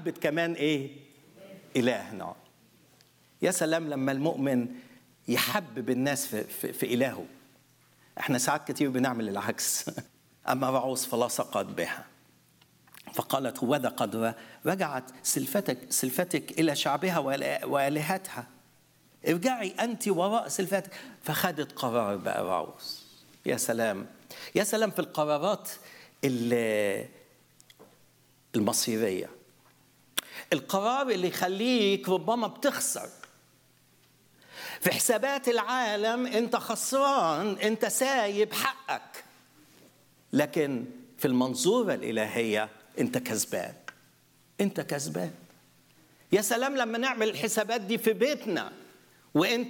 محبة كمان إيه إلهنا يا سلام لما المؤمن يحبب الناس في, في, في إلهه احنا ساعات كتير بنعمل العكس أما رعوس فلا سقط بها فقالت وذا قد رجعت سلفتك سلفتك إلى شعبها وآلهتها ارجعي أنت وراء سلفتك فخدت قرار بقى رعوس يا سلام يا سلام في القرارات المصيرية القرار اللي يخليك ربما بتخسر في حسابات العالم انت خسران انت سايب حقك لكن في المنظوره الالهيه انت كسبان انت كسبان يا سلام لما نعمل الحسابات دي في بيتنا وانت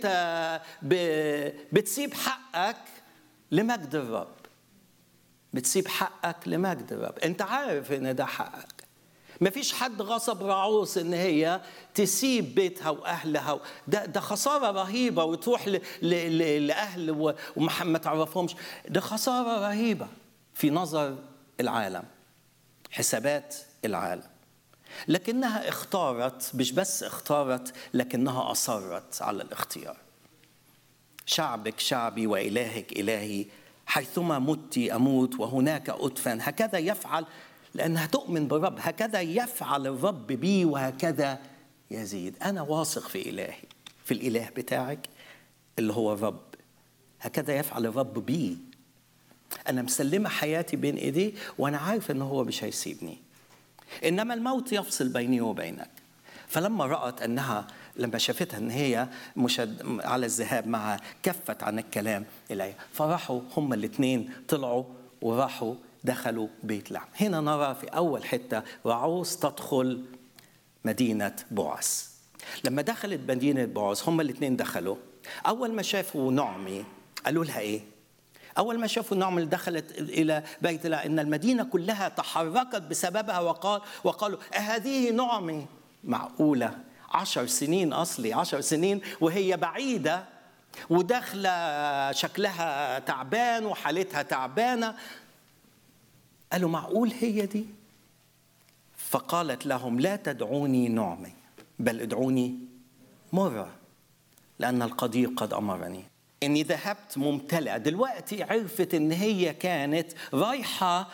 بتسيب حقك لمجد الرب بتسيب حقك لمجد الرب انت عارف ان ده حقك مفيش حد غصب رعوس ان هي تسيب بيتها واهلها ده ده خساره رهيبه وتروح ل ل ل لاهل وما تعرفهمش ده خساره رهيبه في نظر العالم حسابات العالم لكنها اختارت مش بس اختارت لكنها اصرت على الاختيار شعبك شعبي والهك الهي حيثما مت اموت وهناك ادفن هكذا يفعل لأنها تؤمن بالرب هكذا يفعل الرب بي وهكذا يزيد أنا واثق في إلهي في الإله بتاعك اللي هو الرب هكذا يفعل الرب بي أنا مسلمة حياتي بين إيديه وأنا عارف إن هو مش هيسيبني إنما الموت يفصل بيني وبينك فلما رأت أنها لما شافتها ان هي مشد على الذهاب معها كفت عن الكلام اليها فراحوا هما الاثنين طلعوا وراحوا دخلوا بيت لحم هنا نرى في أول حتة رعوس تدخل مدينة بوعز لما دخلت مدينة بوعز هما الاثنين دخلوا أول ما شافوا نعمي قالوا لها إيه أول ما شافوا نعمي دخلت إلى بيت الله إن المدينة كلها تحركت بسببها وقال وقالوا هذه نعمي معقولة عشر سنين أصلي عشر سنين وهي بعيدة وداخلة شكلها تعبان وحالتها تعبانة قالوا معقول هي دي فقالت لهم لا تدعوني نعمي بل ادعوني مرة لأن القدير قد أمرني إني ذهبت ممتلئة دلوقتي عرفت إن هي كانت رايحة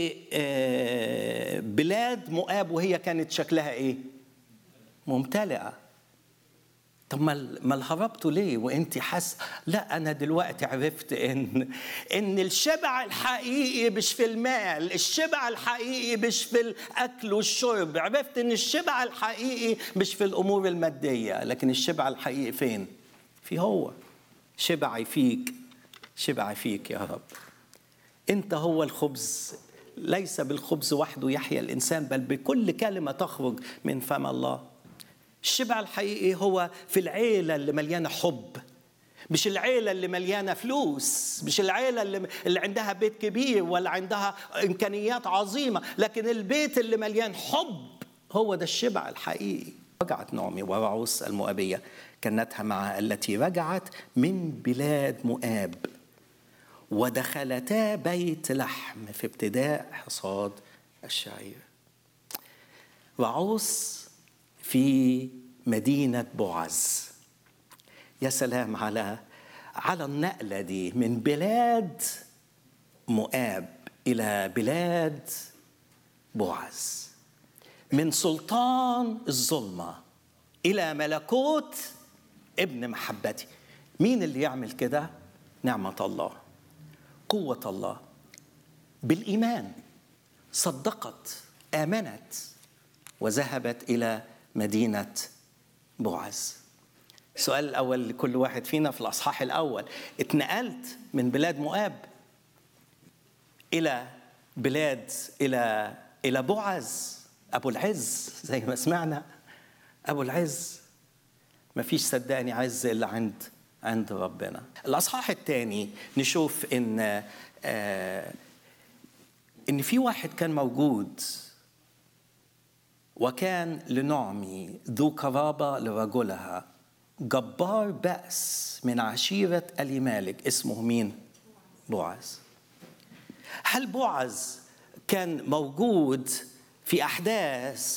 لبلاد مؤاب وهي كانت شكلها إيه؟ ممتلئة طب ما هربتوا ليه وانت حاسه لا انا دلوقتي عرفت ان ان الشبع الحقيقي مش في المال الشبع الحقيقي مش في الاكل والشرب عرفت ان الشبع الحقيقي مش في الامور الماديه لكن الشبع الحقيقي فين في هو شبعي فيك شبعي فيك يا رب انت هو الخبز ليس بالخبز وحده يحيا الانسان بل بكل كلمه تخرج من فم الله الشبع الحقيقي هو في العيلة اللي مليانة حب مش العيلة اللي مليانة فلوس مش العيلة اللي, اللي عندها بيت كبير ولا عندها إمكانيات عظيمة لكن البيت اللي مليان حب هو ده الشبع الحقيقي رجعت نعمي ورعوس المؤابية كانتها معها التي رجعت من بلاد مؤاب ودخلتا بيت لحم في ابتداء حصاد الشعير رعوس في مدينة بوعز يا سلام على على النقلة دي من بلاد مؤاب إلى بلاد بوعز من سلطان الظلمة إلى ملكوت ابن محبتي مين اللي يعمل كده؟ نعمة الله قوة الله بالإيمان صدقت آمنت وذهبت إلى مدينة بوعز السؤال الأول لكل واحد فينا في الأصحاح الأول اتنقلت من بلاد مؤاب إلى بلاد إلى إلى بوعز أبو العز زي ما سمعنا أبو العز ما فيش صدقني عز إلا عند عند ربنا الأصحاح الثاني نشوف إن آه إن في واحد كان موجود وكان لنعمي ذو قرابة لرجلها جبار بأس من عشيرة ألي مالك اسمه مين؟ بوعز هل بوعز كان موجود في أحداث